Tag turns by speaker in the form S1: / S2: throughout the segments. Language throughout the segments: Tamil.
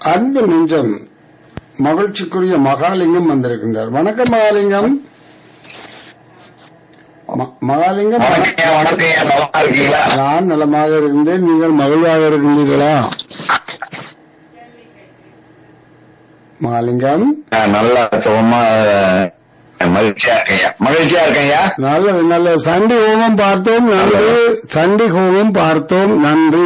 S1: அன்பு நெஞ்சம் மகிழ்ச்சிக்குரிய மகாலிங்கம் வந்திருக்கின்றார் வணக்கம் மகாலிங்கம் ம- மகாலிங்கம்
S2: வணக்கம் வணக்கம் நல்லா இருக்கீங்களா
S1: நான் நலமாக இருக்கின்றேன் நீங்கள் மகிழ்வாக இருக்கின்றீர்களா மகாலிங்கம்
S2: நான் நல்லா சுகமா அஹ், மகிழ்ச்சியா இருக்கேன் மகிழ்ச்சியா இருக்கேன்யா
S1: நல்லது நல்லது சண்டி ஹோமம் பார்த்தோம் நன்றி சண்டி ஹோமம் பார்த்தோம் நன்றி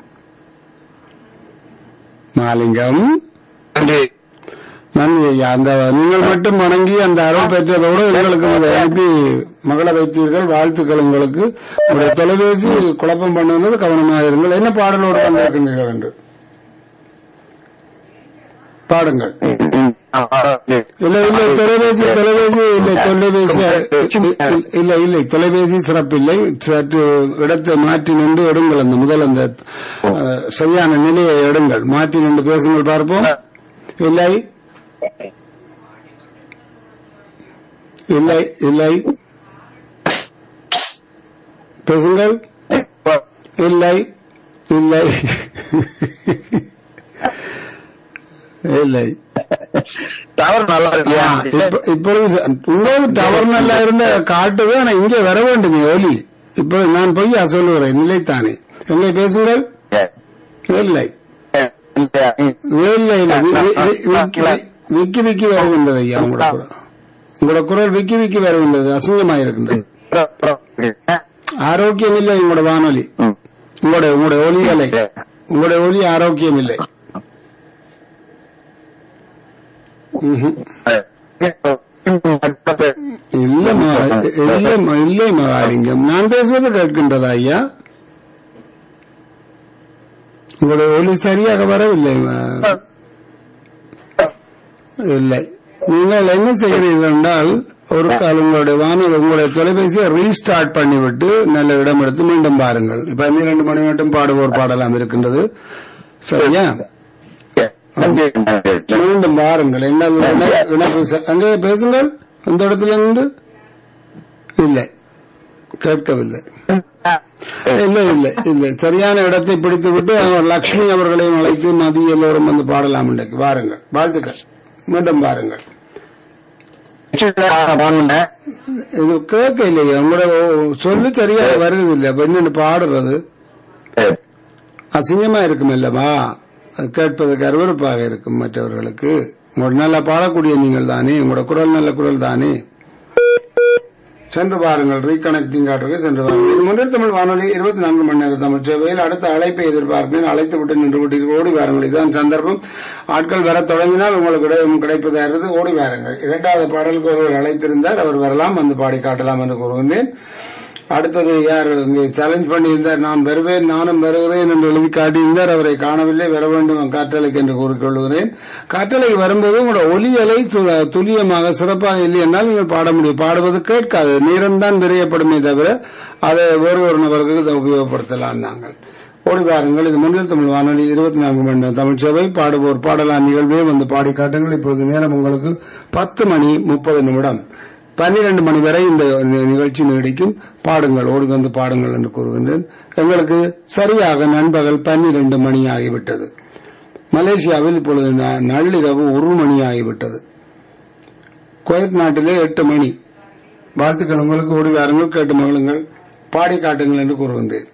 S1: மகாலிங்கம்
S2: நன்றி
S1: நன்றி ஐயா அந்த நீங்கள் மட்டும் வணங்கி அந்த அருள் பெற்றதோடு எங்களுக்கு அதை அனுப்பி மகள வைத்தீர்கள் வாழ்த்துக்கள் உங்களுக்கு உங்களுடைய தொலைபேசி குழப்பம் பண்ணுவது கவனமாக இருங்கள் என்ன பாடலோடு வந்திருக்கின்றீர்கள் என்று பாடுங்கள் இல்ல இல்ல தொலைபேசி தொலைபேசி இல்லை தொலைபேசி இல்ல இல்லை தொலைபேசி சிறப்பில்லை சற்று இடத்தை மாற்றி நின்று எடுங்கள் அந்த முதல் அந்த அஹ், சரியான நிலையை எடுங்கள் மாற்றி நின்று பேசுங்கள் பார்ப்போம் இல்லை இல்லை இல்லை பேசுங்கள் இல்லை இல்லை இல்லை
S2: டவர் நல்லா இருக்கியா
S1: இப்ப- இப்பொழுது ச- உங்களுக்கு டவர் நல்லா இருந்த காட்டுது ஆனா இங்கே வர வேண்டுமே ஒலி இப்பொழுது நான் பொய்யா சொல்லுகிறேன் நிலைத்தானே எங்கே பேசுங்கள் இல்லை இல்லை இல்லை வி- வி- வி- வி- விக்கி விக்கி வருகின்றது ஐயா உங்களோட குரல் உங்களோட குரல் விக்கி விக்கி வருகின்றது அசிங்கமாக இருக்கின்றது ஆரோக்கியம் இல்லை உங்களோட வானொலி உங்களுடைய உங்களுடைய ஒலி அலை உங்களுடைய ஒலி ஆரோக்கியம் இல்லை ம்ஹும். இல்ல மகா- இல்லை ம- இல்லை மகாலிங்கம் நான் பேசுவது கேட்கின்றதா ஐயா உங்களுடைய ஒலி சரியாக வரவில்லை ம- இல்லை நீங்கள் என்ன செய்கிறீர்கள் என்றால் ஒரு கால் உங்களுடைய வானொலி உங்களுடைய தொலைபேசியை ரீஸ்டார்ட் பண்ணிவிட்டு நல்ல இடம் எடுத்து மீண்டும் பாருங்கள் இப்ப இரண்டு மணி மட்டும் பாடுவோர் பாடலாம் இருக்கின்றது சரியா மீண்டும் பாருங்கள் என்ன இணை- இணைப்பு ச- அங்கே பேசுங்கள் இந்த இடத்துல நின்று இல்லை கேட்கவில்லை இல்லை இல்லை இல்லை சரியான இடத்தை பிடித்து விட்டு அவர் லக்ஷ்மி அவர்களையும் அழைத்து மதி எல்லோரும் வந்து பாடலாம் இன்றைக்கு வாருங்கள் வாழ்த்துக்கள் மீண்டும் பாருங்கள் இது கேட்க இல்லையா உங்களோட சொல்லி சரியா வருது இல்லை அப்ப என்னன்னு பாடுறது அசிங்கமா இருக்கும் அல்லவா அது கேட்பதற்கு அருவருப்பாக இருக்கும் மற்றவர்களுக்கு உங்களோட நல்லா பாடக்கூடிய நீங்கள் தானே உங்களோட குரல் நல்ல குரல் தானே சென்று பாருங்கள் ரீகனெக்டிங் காட்டுறது சென்று பாருங்கள் இது முன்னில் தமிழ் வானொலி இருபத்தி நான்கு மணி நேர தமிழ் சேவையில் அடுத்த அழைப்பை எதிர்பார்க்கிறேன் அழைத்து விட்டு நின்று விட்டு ஓடி வாருங்கள் இதுதான் சந்தர்ப்பம் ஆட்கள் வர தொடங்கினால் உங்களுக்கு இடம் கிடைப்பதாக ஓடி வாருங்கள் இரண்டாவது பாடலுக்கு ஒருவர் அழைத்திருந்தார் அவர் வரலாம் வந்து பாடி காட்டலாம் என்று கூறுகின்றேன் அடுத்தது யார் இங்கே சேலஞ்ச் பண்ணியிருந்தார் நான் வருவேன் நானும் வருகிறேன் என்று எழுதி காட்டியிருந்தார் அவரை காணவில்லை வர வேண்டும் காற்றலைக்கு என்று கூறிக்கொள்கிறேன் காற்றலைக்கு வரும்போது உங்களோட ஒலி அலை து- துல்லியமாக சிறப்பாக இல்லை என்றால் நீங்கள் பாட முடியும் பாடுவது கேட்காது நேரம்தான் விரையப்படுமே தவிர அதை வேறு ஒரு நபருக்கு இதை உபயோகப்படுத்தலாம் நாங்கள் ஓடி பாருங்கள் இது முன்னில் தமிழ் வானொலி இருபத்தி நான்கு மணி நேரம் தமிழ் சேவை பாடுவோர் பாடலாம் நிகழ்வே வந்து பாடி காட்டுங்கள் இப்பொழுது நேரம் உங்களுக்கு பத்து மணி முப்பது நிமிடம் பன்னிரண்டு மணி வரை இந்த நி- நிகழ்ச்சி நீடிக்கும் பாடுங்கள் ஓடி வந்து பாடுங்கள் என்று கூறுகின்றேன் எங்களுக்கு சரியாக நண்பகல் பன்னிரண்டு மணி ஆகிவிட்டது மலேசியாவில் இப்பொழுது ந- நள்ளிரவு ஒரு மணி ஆகிவிட்டது குவைத் நாட்டிலே எட்டு மணி வாழ்த்துக்கள் உங்களுக்கு ஓடி வாருங்கள் கேட்டு மகளுங்கள் பாடி காட்டுங்கள் என்று கூறுகின்றேன்